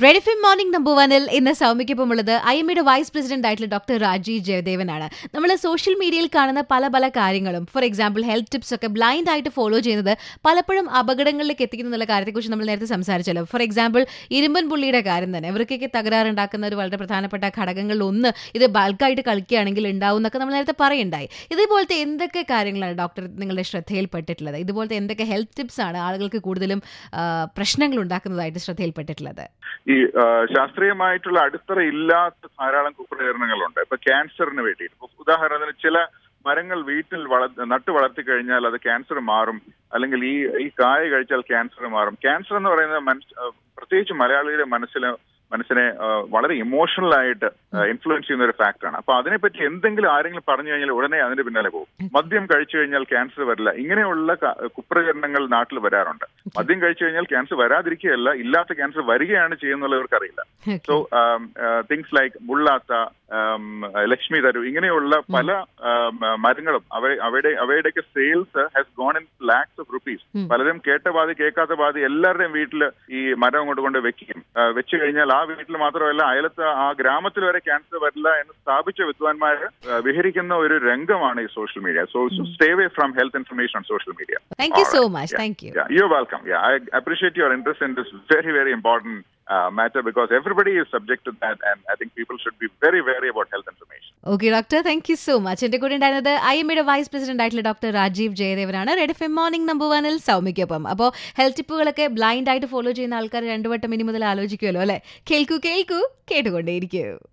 Red F morning number വണിൽ ഇന്ന് സൗമ്യക്കൊപ്പം ഉള്ളത് ഐ എം വൈസ് പ്രസിഡന്റ് ആയിട്ടുള്ള ഡോക്ടർ രാജീവ് ജയദേവനാണ് നമ്മൾ സോഷ്യൽ മീഡിയയിൽ കാണുന്ന പല പല കാര്യങ്ങളും ഫോർ എക്സാമ്പിൾ ഹെൽത്ത് ടിപ്സ് ഒക്കെ ബ്ലൈൻഡ് ആയിട്ട് ഫോളോ ചെയ്യുന്നത് പലപ്പോഴും അപകടങ്ങളിലേക്ക് എത്തിക്കുന്നു എന്നുള്ള കാര്യത്തെക്കുറിച്ച് നമ്മൾ നേരത്തെ സംസാരിച്ചല്ലോ ഫോർ എക്സാമ്പിൾ ഇരുമ്പൻ പുള്ളിയുടെ കാര്യം തന്നെ ഇവർക്കൊക്കെ തകരാറുണ്ടാക്കുന്ന ഒരു വളരെ പ്രധാനപ്പെട്ട ഘടകങ്ങളിൽ ഒന്ന് ഇത് ബൾക്കായിട്ട് കളിക്കുകയാണെങ്കിൽ ഉണ്ടാവും എന്നൊക്കെ നമ്മൾ നേരത്തെ പറയുണ്ടായി ഇതേപോലത്തെ എന്തൊക്കെ കാര്യങ്ങളാണ് ഡോക്ടർ നിങ്ങളുടെ ശ്രദ്ധയിൽപ്പെട്ടിട്ടുള്ളത് ഇതുപോലത്തെ എന്തൊക്കെ ഹെൽത്ത് ടിപ്സ് ആണ് ആളുകൾക്ക് കൂടുതലും ആ, പ്രശ്നങ്ങൾ ഉണ്ടാക്കുന്നതായിട്ട് ശ്രദ്ധയിൽപ്പെട്ടിട്ടുള്ളത് ഈ ആ, ശാസ്ത്രീയമായിട്ടുള്ള അടിത്തറ ഇല്ലാത്ത ധാരാളം കുപ്രചരണങ്ങളുണ്ട് ഇപ്പൊ ക്യാൻസറിന് വേണ്ടി ഇപ്പൊ ഉദാഹരണത്തിന് ചില മരങ്ങൾ വീട്ടിൽ വള നട്ടു വളർത്തി കഴിഞ്ഞാൽ അത് ക്യാൻസർ മാറും അല്ലെങ്കിൽ ഈ ഈ കായ കഴിച്ചാൽ ക്യാൻസർ മാറും ക്യാൻസർ എന്ന് പറയുന്നത് മനസ് ആ, പ്രത്യേകിച്ച് മലയാളിയുടെ മനസ്സിൽ മനസ്സിനെ ആ, വളരെ ഇമോഷണൽ ആയിട്ട് ഇൻഫ്ലുവൻസ് ചെയ്യുന്ന ഒരു ഫാക്ടറാണ് അപ്പൊ അതിനെപ്പറ്റി എന്തെങ്കിലും ആരെങ്കിലും പറഞ്ഞു കഴിഞ്ഞാൽ ഉടനെ അതിന്റെ പിന്നാലെ പോകും മദ്യം കഴിച്ചു കഴിഞ്ഞാൽ ക്യാൻസർ വരില്ല ഇങ്ങനെയുള്ള ക- കുപ്രചരണങ്ങൾ നാട്ടിൽ വരാറുണ്ട് മദ്യം കഴിച്ചു കഴിഞ്ഞാൽ ക്യാൻസർ വരാതിരിക്കുകയല്ല ഇല്ലാത്ത ക്യാൻസർ വരികയാണ് ചെയ്യുന്നുള്ളവർക്ക് അറിയില്ല സോ തിങ്സ് ലൈക്ക് മുള്ളാത്ത um, ലക്ഷ്മി തരു ഇങ്ങനെയുള്ള പല um, മരങ്ങളും അവ അവയുടെ അവയുടെയൊക്കെ sales has gone in lakhs of rupees um. പലരും കേട്ട പാതി കേൾക്കാത്ത പാതി എല്ലാവരുടെയും വീട്ടിൽ ഈ മരം കൊണ്ട് കൊണ്ട് വെക്കും ആ, വെച്ച് കഴിഞ്ഞാൽ ആ വീട്ടിൽ മാത്രമല്ല അയലത്ത് ആ ഗ്രാമത്തിൽ വരെ ക്യാൻസർ വരില്ല എന്ന് സ്ഥാപിച്ച വിദ്വാൻമാർ വിഹരിക്കുന്ന ഒരു രംഗമാണ് ഈ social media so stay away from health information on social media thank you so much thank you Yeah, you're welcome. Yeah, I appreciate your interest in this very, very important uh, matter because everybody is subject to that, and I think people should be very wary about health information. Okay doctor thank you so much എന്റെ കൂടെ ഉണ്ടായിരുന്നത് I M vice president ആയിട്ടുള്ള doctor Rajeev ജയദേവനാണ് Red F M morning number വണിൽ സൗമ്യക്കൊപ്പം അപ്പോൾ health ടിപ്പുകളൊക്കെ blind ആയിട്ട് ഫോളോ ചെയ്യുന്ന ആൾക്കാർ രണ്ടു വട്ടം ഇനി മുതൽ ആലോചിക്കുമല്ലോ അല്ലെ കേൾക്കൂ കേൾക്കൂ കേട്ടുകൊണ്ടേയിരിക്കൂ